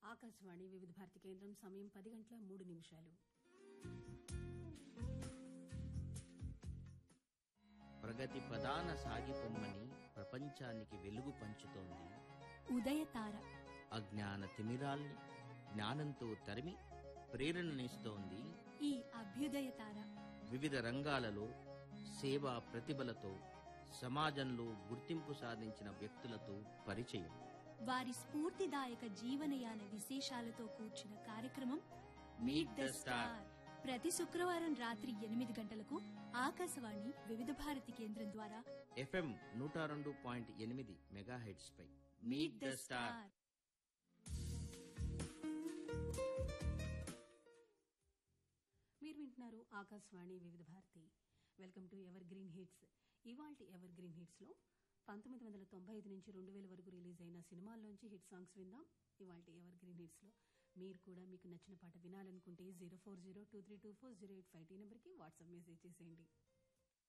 ఆకాశవాణి వివిధ భారతి కేంద్రం సమయం పది గంటల మూడు నిమిషాలు ప్రగతి ప్రధాన సాగిపొమ్మని ప్రపంచానికి వెలుగు పంచుతోంది ఉదయతార అజ్ఞాన తిమిరాల్ని జ్ఞానంతో తరిమి ప్రేరణనిస్తోంది ఈ అభ్యుదయతార వివిధ రంగాలలో సేవా ప్రతిభలతో సమాజంలో గుర్తింపు సాధించిన వ్యక్తులతో పరిచయం వారి స్ఫూర్తిదాయక జీవనయాన విశేషాలతో కూర్చున్న కార్యక్రమం మీట్ ద స్టార్ ప్రతి శుక్రవారం రాత్రి ఎనిమిది గంటలకు ఆకాశవాణి వివిధ భారతి కేంద్రం ద్వారా ఎఫ్ఎం నూట రెండు పాయింట్ ఎనిమిది మెగాహెడ్స్ పై మీట్ ద స్టార్ మీరు వింటున్నారు Akashvani Vividh Bharati welcome to evergreen hits ఇవాల్టి ఎవర్ గ్రీన్ హిట్స్ లో పంతొమ్మిది వందల తొంభై ఐదు నుంచి రెండు వేల వరకు రిలీజ్ అయిన సినిమాల్లోంచి హిట్ సాంగ్స్ విందాం ఇవాల్టి ఎవర్ గ్రీన్ హిట్స్ లో మీరు కూడా మీకు నచ్చిన పాట వినాలనుకుంటే zero four zero two three two four zero eight five టీ నెంబర్కి వాట్సాప్ మెసేజ్ చేసేయండి